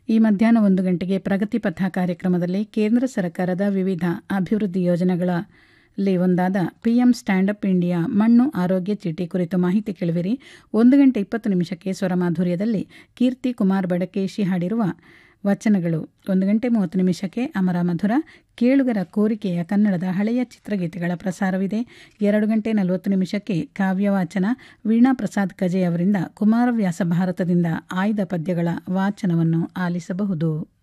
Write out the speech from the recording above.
ಈ ಮಧ್ಯಾಹ್ನ ಒಂದು ಗಂಟೆಗೆ ಪ್ರಗತಿ ಪಥ ಕಾರ್ಯಕ್ರಮದಲ್ಲಿ ಕೇಂದ್ರ ಸರ್ಕಾರದ ವಿವಿಧ ಅಭಿವೃದ್ಧಿ ಯೋಜನೆಗಳಲ್ಲಿ ಒಂದಾದ ಪಿಎಂ ಸ್ಟ್ಯಾಂಡಪ್ ಇಂಡಿಯಾ ಮಣ್ಣು ಆರೋಗ್ಯ ಚೀಟಿ ಕುರಿತು ಮಾಹಿತಿ ಕೇಳುವಿರಿ ಒಂದು ಗಂಟೆ ಇಪ್ಪತ್ತು ನಿಮಿಷಕ್ಕೆ ಸ್ವರಮಾಧುರ್ಯದಲ್ಲಿ ಕೀರ್ತಿ ಕುಮಾರ್ ಬಡಕೇಶಿ ಹಾಡಿರುವ ವಚನಗಳು ಒಂದು ಗಂಟೆ ಮೂವತ್ತು ನಿಮಿಷಕ್ಕೆ ಅಮರ ಮಧುರ ಕೇಳುಗರ ಕೋರಿಕೆಯ ಕನ್ನಡದ ಹಳೆಯ ಚಿತ್ರಗೀತೆಗಳ ಪ್ರಸಾರವಿದೆ ಎರಡು ಗಂಟೆ ನಲವತ್ತು ನಿಮಿಷಕ್ಕೆ ಕಾವ್ಯವಾಚನ ವೀಣಾ ಪ್ರಸಾದ್ ಕಜೆ ಅವರಿಂದ ಕುಮಾರವ್ಯಾಸ ಭಾರತದಿಂದ ಆಯ್ದ ಪದ್ಯಗಳ ವಾಚನವನ್ನು ಆಲಿಸಬಹುದು